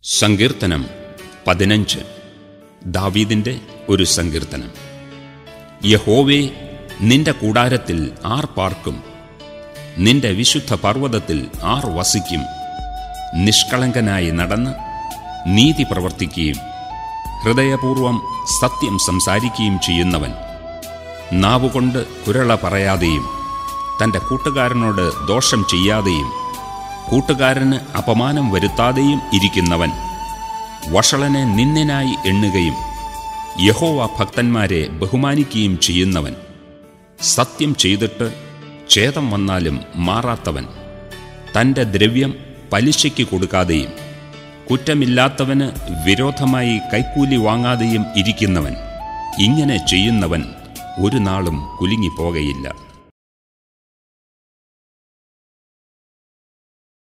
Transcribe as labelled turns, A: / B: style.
A: സങ്കീർത്തനം പതിനഞ്ച് ദാവീദിന്റെ ഒരു സങ്കീർത്തനം യഹോവേ നിന്റെ കൂടാരത്തിൽ ആർ പാർക്കും നിന്റെ വിശുദ്ധ പർവ്വതത്തിൽ ആർ വസിക്കും നിഷ്കളങ്കനായി നടന്ന് നീതി പ്രവർത്തിക്കുകയും ഹൃദയപൂർവം സത്യം സംസാരിക്കുകയും ചെയ്യുന്നവൻ നാവുകൊണ്ട് കുരള പറയാതെയും തൻ്റെ കൂട്ടുകാരനോട് ദോഷം ചെയ്യാതെയും കൂട്ടുകാരന് അപമാനം വരുത്താതെയും ഇരിക്കുന്നവൻ വഷളനെ നിന്ദനായി എണ്ണുകയും യഹോവ ഭക്തന്മാരെ ബഹുമാനിക്കുകയും ചെയ്യുന്നവൻ സത്യം ചെയ്തിട്ട് ഛേദം വന്നാലും മാറാത്തവൻ തൻ്റെ ദ്രവ്യം പലിശയ്ക്ക് കൊടുക്കാതെയും കുറ്റമില്ലാത്തവന് വിരോധമായി കൈക്കൂലി വാങ്ങാതെയും ഇരിക്കുന്നവൻ ഇങ്ങനെ ചെയ്യുന്നവൻ ഒരു നാളും കുലുങ്ങിപ്പോകയില്ല